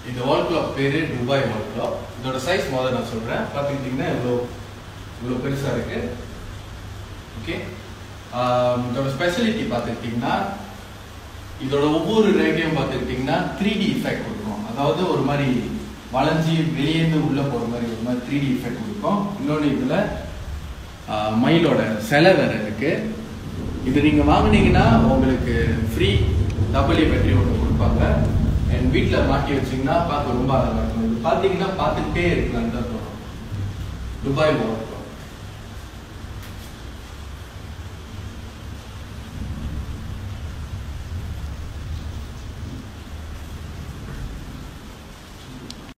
இந்த wall clock பேரு Dubai wall clock இதோட சைஸ் முதல்ல நான் சொல்றேன் பார்த்துக்கிட்டிங்கன்னா இவ்வளோ இவ்வளோ பெருசா இருக்கு ஓகே இதோட ஸ்பெஷாலிட்டி பார்த்துக்கிட்டிங்கன்னா இதோட ஒவ்வொரு ரேகையும் பார்த்துக்கிட்டிங்கன்னா த்ரீ டி எஃபெக்ட் கொடுக்கும் அதாவது ஒரு மாதிரி வளைஞ்சி வெளியேந்து உள்ள போற மாதிரி ஒரு மாதிரி த்ரீ டி எஃபெக்ட் கொடுக்கும் இன்னொன்று இதுல ஆஹ், மயிலோட சிலை வேற இருக்கு இது நீங்க வாங்குனீங்கன்னா உங்களுக்கு ஃப்ரீ டபுள் ஏ பேட்டரி ஒன்று கொடுப்பாங்க என் வீட்டில் மாட்டி வச்சீங்கன்னா பார்க்க ரொம்ப அழகா இருக்கும் இது பார்த்தீங்கன்னா பார்த்துக்கிட்டே இருக்கலாம் தான் தோணும் துபாய் வால்